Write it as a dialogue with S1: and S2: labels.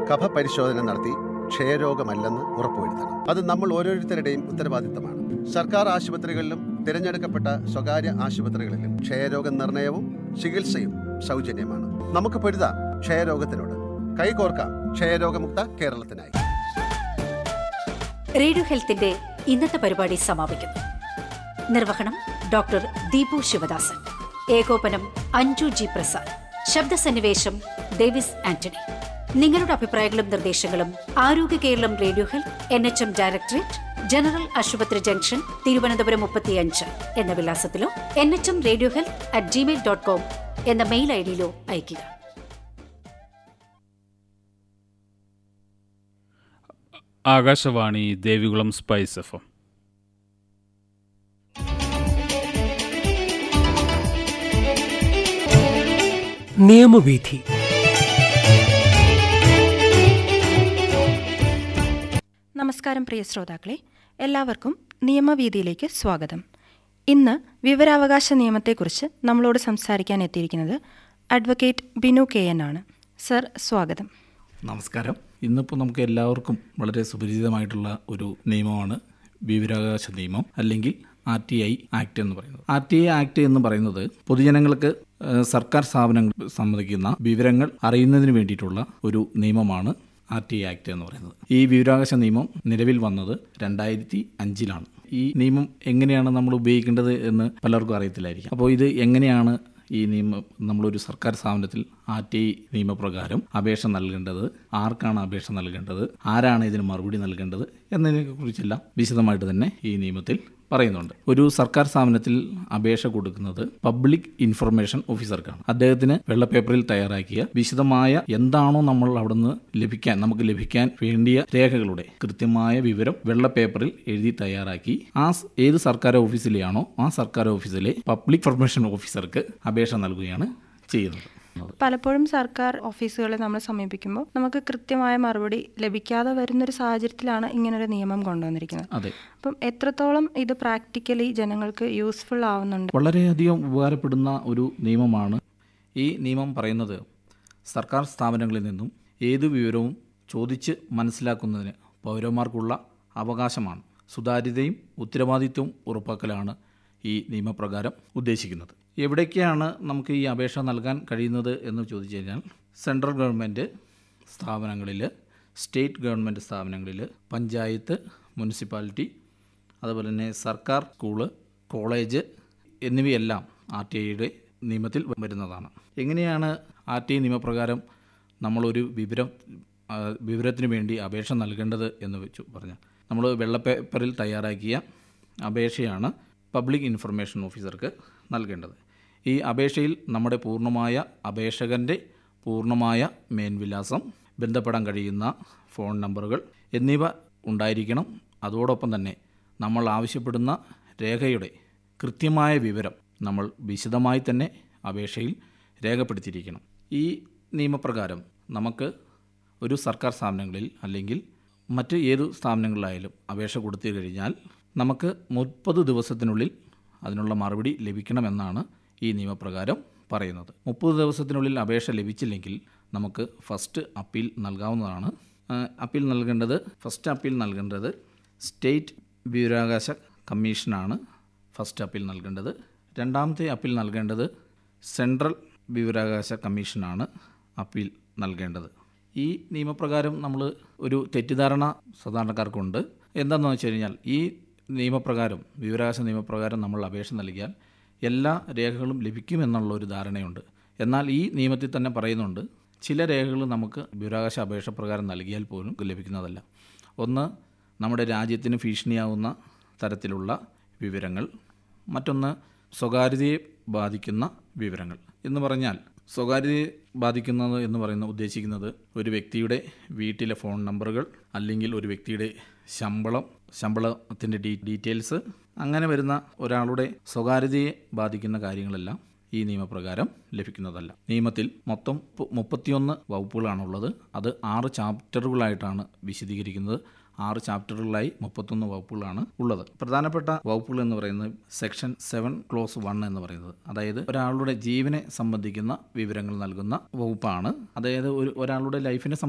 S1: കഫ പരിശോധന നടത്തി ക്ഷയരോഗമല്ലെന്ന് ഉറപ്പുവരുത്തണം അത് നമ്മൾ ഓരോരുത്തരുടെയും ഉത്തരവാദിത്തമാണ് സർക്കാർ ആശുപത്രികളിലും തിരഞ്ഞെടുക്കപ്പെട്ട സ്വകാര്യ ആശുപത്രികളിലും ക്ഷയരോഗ നിർണയവും ചികിത്സയും സൗജന്യമാണ് നമുക്ക് പൊരുതാം ക്ഷയരോഗത്തിനോട് കൈകോർക്കാം ക്ഷയരോഗമുക്ത കേരളത്തിനായി
S2: റേഡിയോ ഹെൽത്തിന്റെ ഇന്നത്തെ പരിപാടി സമാപിക്കുന്നു നിർവഹണം ഡോക്ടർ ദീപു ശിവദാസൻ ഏകോപനം അഞ്ജു ജി പ്രസാദ് ശബ്ദസന്നിവേശം ഡേവിസ് ആന്റണി നിങ്ങളുടെ അഭിപ്രായങ്ങളും നിർദ്ദേശങ്ങളും Arogya Keralam radio health N H M directorate general ആശുപത്രി ജംഗ്ഷൻ തിരുവനന്തപുരം മുപ്പത്തിയഞ്ച് എന്ന വിലാസത്തിലോ N H M radio health at Gmail dot com എന്ന മെയിൽ ഐ ഡിയിലോ അയയ്ക്കുക
S3: Akashvani Devikulam spice F M
S4: നിയമവീഥി
S5: നമസ്കാരം പ്രിയ ശ്രോതാക്കളെ എല്ലാവർക്കും നിയമവീതിയിലേക്ക് സ്വാഗതം ഇന്ന് വിവരാവകാശ നിയമത്തെക്കുറിച്ച് നമ്മളോട് സംസാരിക്കാൻ എത്തിയിരിക്കുന്നത് അഡ്വക്കേറ്റ് ബിനു കെ എൻ ആണ് സർ സ്വാഗതം
S6: നമസ്കാരം ഇന്നിപ്പോൾ നമുക്ക് എല്ലാവർക്കും വളരെ സുപരിചിതമായിട്ടുള്ള ഒരു നിയമമാണ് വിവരാവകാശ നിയമം അല്ലെങ്കിൽ ആർ ടി ഐ ആക്ട് എന്ന് പറയുന്നത് ആർ ടി ഐ ആക്ട് എന്ന് പറയുന്നത് പൊതുജനങ്ങൾക്ക് ഏഹ്, സർക്കാർ സ്ഥാപനങ്ങൾ സംബന്ധിക്കുന്ന വിവരങ്ങൾ അറിയുന്നതിന് വേണ്ടിയിട്ടുള്ള ഒരു നിയമമാണ് ആർ ടി ഐ ആക്ട് എന്ന് പറയുന്നത് ഈ വിവരാവകാശ നിയമം നിലവിൽ വന്നത് രണ്ടായിരത്തി അഞ്ചിലാണ് ഈ നിയമം എങ്ങനെയാണ് നമ്മൾ ഉപയോഗിക്കേണ്ടത് എന്ന് പലർക്കും അറിയത്തില്ലായിരിക്കും അപ്പോൾ ഇത് എങ്ങനെയാണ് ഈ നിയമം നമ്മളൊരു സർക്കാർ സ്ഥാപനത്തിൽ ആർ ടി ഐ നിയമപ്രകാരം അപേക്ഷ നൽകേണ്ടത് ആർക്കാണ് അപേക്ഷ നൽകേണ്ടത് ആരാണ് ഇതിന് മറുപടി നൽകേണ്ടത് എന്നതിനെക്കുറിച്ചെല്ലാം വിശദമായിട്ട് തന്നെ ഈ നിയമത്തിൽ പറയുന്നുണ്ട് ഒരു സർക്കാർ സ്ഥാപനത്തിൽ അപേക്ഷ കൊടുക്കുന്നത് പബ്ലിക് ഇൻഫർമേഷൻ ഓഫീസർക്കാണ് അദ്ദേഹത്തിന് വെള്ളപ്പേപ്പറിൽ തയ്യാറാക്കിയ വിശദമായ എന്താണോ നമ്മൾ അവിടുന്ന് ലഭിക്കാൻ നമുക്ക് ലഭിക്കാൻ വേണ്ടിയ രേഖകളുടെ കൃത്യമായ വിവരം വെള്ളപ്പേപ്പറിൽ എഴുതി തയ്യാറാക്കി ആ സ് ഏത് സർക്കാർ ഓഫീസിലെയാണോ ആ സർക്കാർ ഓഫീസിലെ പബ്ലിക് ഇൻഫർമേഷൻ ഓഫീസർക്ക് അപേക്ഷ നൽകുകയാണ് ചെയ്യുന്നത്
S5: പലപ്പോഴും സർക്കാർ ഓഫീസുകളെ നമ്മൾ സമീപിക്കുമ്പോൾ നമുക്ക് കൃത്യമായ മറുപടി ലഭിക്കാതെ വരുന്നൊരു സാഹചര്യത്തിലാണ് ഇങ്ങനൊരു നിയമം കൊണ്ടുവന്നിരിക്കുന്നത്
S6: അതെ
S5: അപ്പം എത്രത്തോളം ഇത് പ്രാക്ടിക്കലി ജനങ്ങൾക്ക് യൂസ്ഫുൾ ആവുന്നുണ്ട്
S6: വളരെയധികം ഉപകാരപ്പെടുന്ന ഒരു നിയമമാണ് ഈ നിയമം പറയുന്നത് സർക്കാർ സ്ഥാപനങ്ങളിൽ നിന്നും ഏത് വിവരവും ചോദിച്ച് മനസ്സിലാക്കുന്നതിന് പൗരന്മാർക്കുള്ള അവകാശമാണ് സുതാര്യതയും ഉത്തരവാദിത്വവും ഉറപ്പാക്കലാണ് ഈ നിയമപ്രകാരം ഉദ്ദേശിക്കുന്നത് എവിടേക്കാണ് നമുക്ക് ഈ അപേക്ഷ നൽകാൻ കഴിയുന്നത് എന്ന് ചോദിച്ചു കഴിഞ്ഞാൽ സെൻട്രൽ ഗവൺമെൻറ് സ്ഥാപനങ്ങളിൽ സ്റ്റേറ്റ് ഗവൺമെൻറ് സ്ഥാപനങ്ങളിൽ പഞ്ചായത്ത് മുനിസിപ്പാലിറ്റി അതുപോലെ തന്നെ സർക്കാർ സ്കൂള് കോളേജ് എന്നിവയെല്ലാം ആർ ടി ഐയുടെ നിയമത്തിൽ വരുന്നതാണ് എങ്ങനെയാണ് ആർ ടി ഐ നിയമപ്രകാരം നമ്മളൊരു വിവരം ആ, വിവരത്തിന് വേണ്ടി അപേക്ഷ നൽകേണ്ടത് എന്ന് വെച്ചു പറഞ്ഞാൽ നമ്മൾ വെള്ളപ്പേപ്പറിൽ തയ്യാറാക്കിയ അപേക്ഷയാണ് പബ്ലിക് ഇൻഫർമേഷൻ ഓഫീസർക്ക് നൽകേണ്ടത് ഈ അപേക്ഷയിൽ നമ്മുടെ പൂർണ്ണമായ അപേക്ഷകൻ്റെ പൂർണ്ണമായ മേൽവിലാസം ബന്ധപ്പെടാൻ കഴിയുന്ന ഫോൺ നമ്പറുകൾ എന്നിവ ഉണ്ടായിരിക്കണം അതോടൊപ്പം തന്നെ നമ്മൾ ആവശ്യപ്പെടുന്ന രേഖയുടെ കൃത്യമായ വിവരം നമ്മൾ വിശദമായി തന്നെ അപേക്ഷയിൽ രേഖപ്പെടുത്തിയിരിക്കണം ഈ നിയമപ്രകാരം നമുക്ക് ഒരു സർക്കാർ സ്ഥാപനങ്ങളിൽ അല്ലെങ്കിൽ മറ്റ് ഏതു സ്ഥാപനങ്ങളിലായാലും അപേക്ഷ കൊടുത്തു കഴിഞ്ഞാൽ നമുക്ക് മുപ്പത് ദിവസത്തിനുള്ളിൽ അതിനുള്ള മറുപടി ലഭിക്കണമെന്നാണ് ഈ നിയമപ്രകാരം പറയുന്നത് മുപ്പത് ദിവസത്തിനുള്ളിൽ അപേക്ഷ ലഭിച്ചില്ലെങ്കിൽ നമുക്ക് ഫസ്റ്റ് അപ്പീൽ നൽകാവുന്നതാണ് ആ, അപ്പീൽ നൽകേണ്ടത് ഫസ്റ്റ് അപ്പീൽ നൽകേണ്ടത് സ്റ്റേറ്റ് വിവരാവകാശ കമ്മീഷനാണ് ഫസ്റ്റ് അപ്പീൽ നൽകേണ്ടത് രണ്ടാമത്തെ അപ്പീൽ നൽകേണ്ടത് സെൻട്രൽ വിവരാവകാശ കമ്മീഷനാണ് അപ്പീൽ നൽകേണ്ടത് ഈ നിയമപ്രകാരം നമ്മൾ ഒരു തെറ്റിദ്ധാരണ സാധാരണക്കാർക്കുണ്ട് എന്താണെന്ന് വെച്ച് കഴിഞ്ഞാൽ ഈ നിയമപ്രകാരം വിവരാവകാശ നിയമപ്രകാരം നമ്മൾ അപേക്ഷ നൽകിയാൽ എല്ലാ രേഖകളും ലഭിക്കുമെന്നുള്ള ഒരു ധാരണയുണ്ട് എന്നാൽ ഈ നിയമത്തിൽ തന്നെ പറയുന്നുണ്ട് ചില രേഖകൾ നമുക്ക് വിവരാവകാശ അപേക്ഷ പ്രകാരം നൽകിയാൽ പോലും ലഭിക്കുന്നതല്ല ഒന്ന് നമ്മുടെ രാജ്യത്തിന് ഭീഷണിയാവുന്ന തരത്തിലുള്ള വിവരങ്ങൾ മറ്റൊന്ന് സ്വകാര്യതയെ ബാധിക്കുന്ന വിവരങ്ങൾ എന്ന് പറഞ്ഞാൽ സ്വകാര്യതയെ ബാധിക്കുന്നത് എന്ന് പറയുന്ന ഉദ്ദേശിക്കുന്നത് ഒരു വ്യക്തിയുടെ വീട്ടിലെ ഫോൺ നമ്പറുകൾ അല്ലെങ്കിൽ ഒരു വ്യക്തിയുടെ ശമ്പളം ശമ്പളത്തിൻ്റെ ഡീ ഡീറ്റെയിൽസ് അങ്ങനെ വരുന്ന ഒരാളുടെ സ്വകാര്യതയെ ബാധിക്കുന്ന കാര്യങ്ങളെല്ലാം ഈ നിയമപ്രകാരം ലഭിക്കുന്നതല്ല നിയമത്തിൽ മൊത്തം പു- മുപ്പത്തിയൊന്ന് വകുപ്പുകളാണുള്ളത് അത് ആറ് ചാപ്റ്ററുകളായിട്ടാണ് വിശദീകരിക്കുന്നത് ആറ് ചാപ്റ്ററുകളായി മുപ്പത്തൊന്ന് വകുപ്പുകളാണ് ഉള്ളത് പ്രധാനപ്പെട്ട വകുപ്പുകൾ എന്ന് പറയുന്നത് സെക്ഷൻ സെവൻ ക്ലോസ് വൺ എന്ന് പറയുന്നത് അതായത് ഒരാളുടെ ജീവനെ സംബന്ധിക്കുന്ന വിവരങ്ങൾ നൽകുന്ന വകുപ്പാണ് അതായത് ഒരു ഒരാളുടെ ലൈഫിനെ സംബന്ധിക്കുന്ന